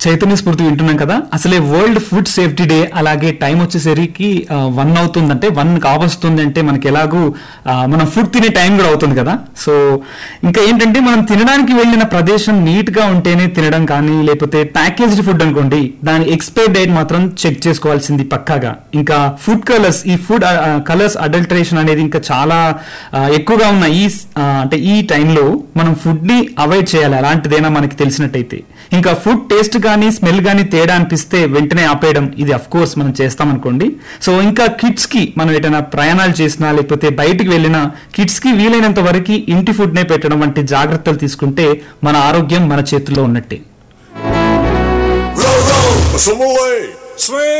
చైతన్య స్ఫూర్తి వింటున్నాం కదా అసలే వరల్డ్ ఫుడ్ సేఫ్టీ డే అలాగే టైం వచ్చేసరికి వన్ అవుతుందంటే వన్ కావస్తుంది అంటే మనకి ఎలాగూ ఆ, మనం ఫుడ్ తినే టైం కూడా అవుతుంది కదా సో ఇంకా ఏంటంటే మనం తినడానికి వెళ్ళిన ప్రదేశం నీట్ గా ఉంటేనే తినడం కానీ లేకపోతే ప్యాకేజ్డ్ ఫుడ్ అనుకోండి దాని ఎక్స్పైర్ డేట్ మాత్రం చెక్ చేసుకోవాల్సింది పక్కాగా ఇంకా ఫుడ్ కలర్స్ ఈ ఫుడ్ కలర్స్ అడల్టరేషన్ అనేది ఇంకా చాలా ఆ, ఎక్కువగా ఉన్న ఈ ఆ, అంటే ఈ టైంలో మనం ఫుడ్ ని అవాయిడ్ చేయాలి అలాంటిదైనా మనకి తెలిసినట్టయితే ఇంకా ఫుడ్ టేస్ట్ కానీ స్మెల్ కానీ తేడా అనిపిస్తే వెంటనే ఆపేయడం ఇది అఫ్ కోర్స్ మనం చేస్తాం అనుకోండి సో ఇంకా కిడ్స్ కి మనం ఎటైనా ప్రయాణాలు చేసినా లేకపోతే బయటికి వెళ్ళినా కిడ్స్ కి వీలైనంత వరకు ఇంటి ఫుడ్ నే పెట్టడం వంటి జాగ్రత్తలు తీసుకుంటే మన ఆరోగ్యం మన చేతుల్లో ఉన్నట్టే Row, row, some away. Swing.